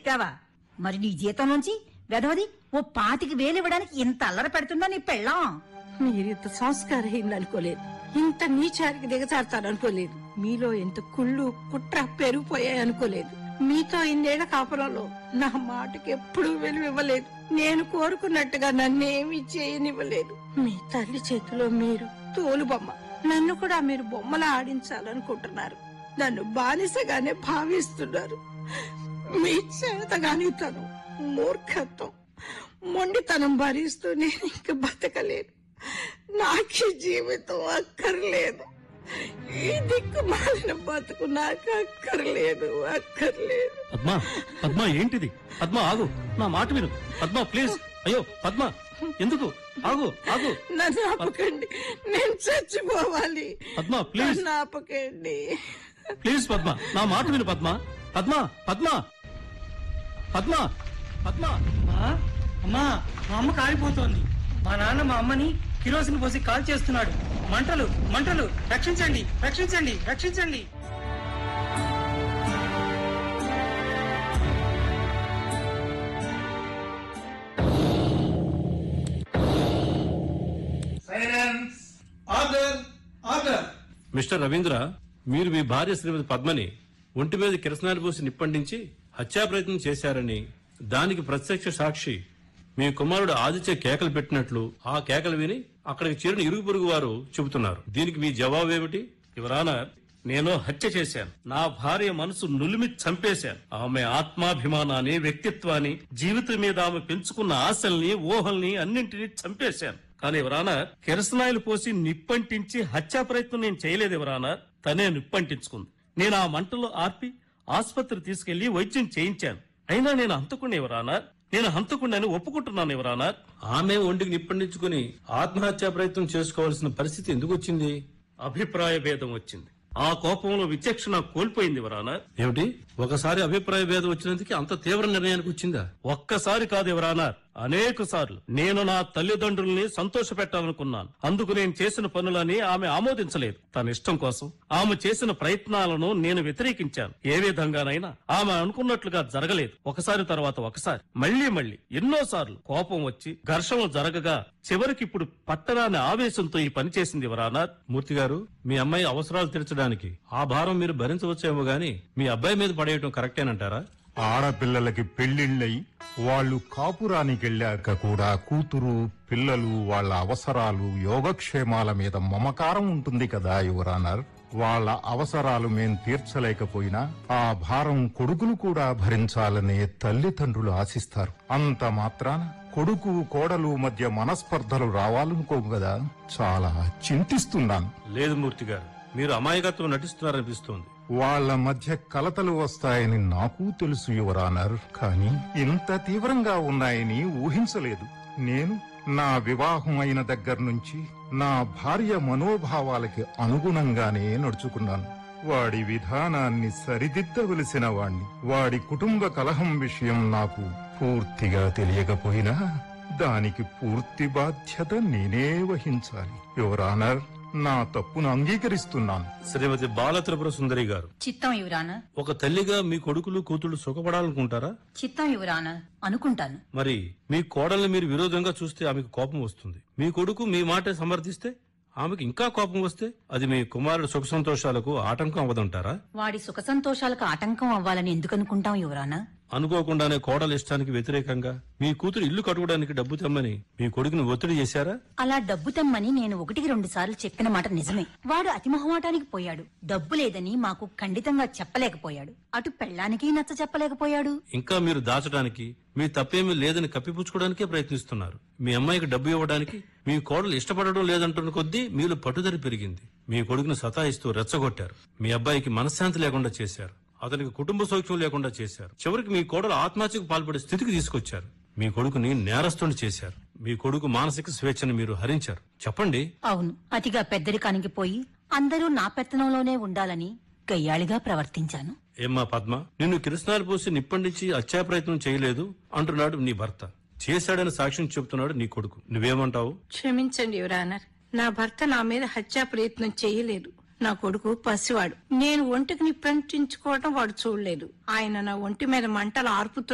చెప్పావా మరి నీ జీతం నుంచి వెధవది ఓ పాతికి వేలు ఇవ్వడానికి ఇంత అల్లరి పెడుతుందా నీ పెళ్ళాం మీరింత సంస్కారహీన అనుకోలేదు ఇంత నీచానికి దిగజారుతారు అనుకోలేదు మీలో ఎంత కుళ్ళు కుట్ర పెరిగిపోయాయి అనుకోలేదు మీతో ఇన్నేళ్ల కాపురంలో నా మాటకి ఎప్పుడూ విలువ ఇవ్వలేదు నేను కోరుకున్నట్టుగా నన్నేమీ చేయనివ్వలేదు మీ తల్లి చేతిలో మీరు తోలుబొమ్మ నన్ను కూడా మీరు బొమ్మలా ఆడించాలనుకుంటున్నారు నన్ను బానిసగానే భావిస్తున్నారు మీ చేతగానితనం మూర్ఖత్వం మొండితనం భరిస్తూ నేను ఇంక బతకలేను నాకు ఈ జీవితం అక్కర్లేదు ఈ దిక్కు మాలిన బతుకు నాకు అక్కర్లేదు అక్కర్లేదు పద్మ పద్మ ఏంటిది పద్మ ఆగు నా మాట విను పద్మ ప్లీజ్ అయ్యో పద్మ ఎందుకు ఆగు ఆగు నన్ను ఆపకండి నేను చచ్చిపోవాలి పద్మ ప్లీజ్ నన్ను ఆపకండి ప్లీజ్ పద్మ నా మాట విను పద్మ పద్మ పద్మ పద్మ పద్మ అమ్మా అమ్మా మా అమ్మ కాలిపోతోంది మా నాన్న మా అమ్మని కిరోసిన్ పోసి కాల్ చేస్తున్నాడు మంటలు మంటలు రక్షించండి రక్షించండి రక్షించండి silence order order mister Ravindra మీరు మీ భార్య శ్రీమతి పద్మని ఒంటి మీద కిరసనాలు పోసి నిప్పండించి హత్యా ప్రయత్నం చేశారని దానికి ప్రత్యక్ష సాక్షి మీ కుమారుడు ఆదిత్య కేకలు పెట్టినట్లు ఆ కేకలు విని అక్కడికి చేరిన ఇరుగు పొరుగు వారు చెబుతున్నారు దీనికి మీ జవాబు ఏమిటి యువరానా నేను హత్య చేశాను నా భార్య మనసు నులిమి చంపేశాను ఆమె ఆత్మాభిమానాన్ని వ్యక్తిత్వాన్ని జీవితం మీద ఆమె పెంచుకున్న ఆశల్ని ఊహల్ని అన్నింటినీ చంపేశాను కానీ ఎవరానా కిరసనాయిలు పోసి నిప్పంటించి హత్యా ప్రయత్నం నేను చేయలేదు ఎవరానా తనే నిప్పంటించుకుంది నేను ఆ మంటలో ఆర్పి ఆసుపత్రి తీసుకెళ్లి వైద్యం చేయించాను అయినా నేను హంతకుండా ఎవరానా నేను హంతకుండాని ఒప్పుకుంటున్నాను ఎవరానా ఆమె ఒంటికి నిప్పండించుకుని ఆత్మహత్యా ప్రయత్నం చేసుకోవాల్సిన పరిస్థితి ఎందుకు వచ్చింది అభిప్రాయ భేదం వచ్చింది ఆ కోపంలో విచక్షణ కోల్పోయింది ఎవరానా ఏమిటి ఒకసారి అభిప్రాయ భేదం వచ్చినందుకు అంత తీవ్ర నిర్ణయానికి వచ్చిందా ఒక్కసారి కాదు ఎవరానా అనేక సార్లు నేను నా తల్లిదండ్రుల్ని సంతోష పెట్టాలనుకున్నాను అందుకు నేను చేసిన పనులని ఆమె ఆమోదించలేదు తన ఇష్టం కోసం ఆమె చేసిన ప్రయత్నాలను నేను వ్యతిరేకించాను ఏ విధంగానైనా ఆమె అనుకున్నట్లుగా జరగలేదు ఒకసారి తర్వాత ఒకసారి మళ్లీ మళ్లీ ఎన్నో సార్లు కోపం వచ్చి ఘర్షణలు జరగగా చివరికి ఇప్పుడు పట్టరాని ఆవేశంతో ఈ పని చేసింది ఎవరానా మూర్తి గారు మీ అమ్మాయి అవసరాలు తీర్చడానికి ఆ భారం మీరు భరించవచ్చేమో గాని మీ అబ్బాయి మీద పడేయటం కరెక్టేనంటారా ఆడపిల్లలకి పెళ్లిళ్ళై వాళ్ళు కాపురానికెళ్ళాక కూడా కూతురు పిల్లలు వాళ్ళ అవసరాలు యోగక్షేమాల మీద మమకారం ఉంటుంది కదా యువరానర్ వాళ్ళ అవసరాలు మేం తీర్చలేకపోయినా ఆ భారం కొడుకులు కూడా భరించాలనే తల్లిదండ్రులు ఆశిస్తారు అంత మాత్రాన కొడుకు కోడలు మధ్య మనస్పర్ధలు రావాలనుకోం కదా చాలా చింతిస్తున్నాను లేదు మూర్తి గారు మీరు అమాయకత్వం నటిస్తున్నారనిపిస్తోంది వాళ్ళ మధ్య కలతలు వస్తాయని నాకు తెలుసు యువరానర్ కానీ ఇంత తీవ్రంగా ఉన్నాయని ఊహించలేదు నేను నా వివాహం అయిన దగ్గర నుంచి నా భార్య మనోభావాలకి అనుగుణంగానే నడుచుకున్నాను వాడి విధానాన్ని సరిదిద్దవలసిన వాణ్ణి వాడి కుటుంబ కలహం విషయం నాకు పూర్తిగా తెలియకపోయినా దానికి పూర్తి బాధ్యత నేనే వహించాలి యువరానర్ నా తప్పును అంగీకరిస్తున్నాను శ్రీమతి బాల త్రిపుర సుందరి గారు చిత్తం యువరానా ఒక తల్లిగా మీ కొడుకులు కూతుళ్ళు సుఖపడాలనుకుంటారా చిత్తం యువరానా అనుకుంటాను మరి మీ కోడల్ని మీరు విరోధంగా చూస్తే ఆమెకు కోపం వస్తుంది మీ కొడుకు మీ మాట సమర్థిస్తే ఆమెకు ఇంకా కోపం వస్తే అది మీ కుమారుడు సుఖ సంతోషాలకు ఆటంకం అవ్వదంటారా వాడి సుఖ సంతోషాలకు ఆటంకం అవ్వాలని ఎందుకు అనుకుంటాం యువరానా అనుకోకుండానే కోడల ఇష్టానికి వ్యతిరేకంగా మీ కూతురు ఇల్లు కట్టుకోవడానికి డబ్బు తెమ్మని మీ కొడుకుని ఒత్తిడి చేశారా అలా డబ్బు తెమ్మని నేను ఒకటికి రెండు సార్లు చెప్పిన మాట నిజమే వాడు అతి మొహమాటానికి పోయాడు డబ్బు లేదని మాకు ఖండితంగా చెప్పలేకపోయాడు అటు పెళ్ళానికి నచ్చ చెప్పలేకపోయాడు ఇంకా మీరు దాచడానికి మీ తప్పేమీ లేదని కప్పిపుచ్చుకోవడానికే ప్రయత్నిస్తున్నారు మీ అమ్మాయికి డబ్బు ఇవ్వడానికి మీ కోడలు ఇష్టపడడం లేదంటున్న కొద్దీ మీలో పట్టుదల పెరిగింది మీ కొడుకును సతాయిస్తూ రెచ్చగొట్టారు మీ అబ్బాయికి మనశ్శాంతి లేకుండా చేశారు అతనికి కుటుంబ సౌఖ్యం లేకుండా చేశారు చివరికి మీ కోడలు ఆత్మహత్యకు పాల్పడే స్థితికి తీసుకొచ్చారు మీ కొడుకుని నేరస్తుని చేశారు మీ కొడుకు మానసిక స్వేచ్ఛను మీరు హరించారు చెప్పండి అవును అతిగా పెద్దరికానికి పోయి అందరూ నా పెత్తనంలోనే ఉండాలని గయ్యాళిగా ప్రవర్తించాను ఏమ్మా పద్మ నిన్ను కిరసనాలు పోసి నిప్పండించి హత్యా ప్రయత్నం చేయలేదు అంటున్నాడు నీ భర్త చేశాడని సాక్ష్యం చెబుతున్నాడు నీ కొడుకు నువ్వేమంటావు క్షమించండి యువరానర్ నా భర్త నా మీద హత్యా ప్రయత్నం చేయలేదు నా కొడుకు పసివాడు నేను ఒంటికి నిప్పంటించుకోవటం వాడు చూడలేదు ఆయన నా ఒంటి మీద మంటలు ఆర్పుతూ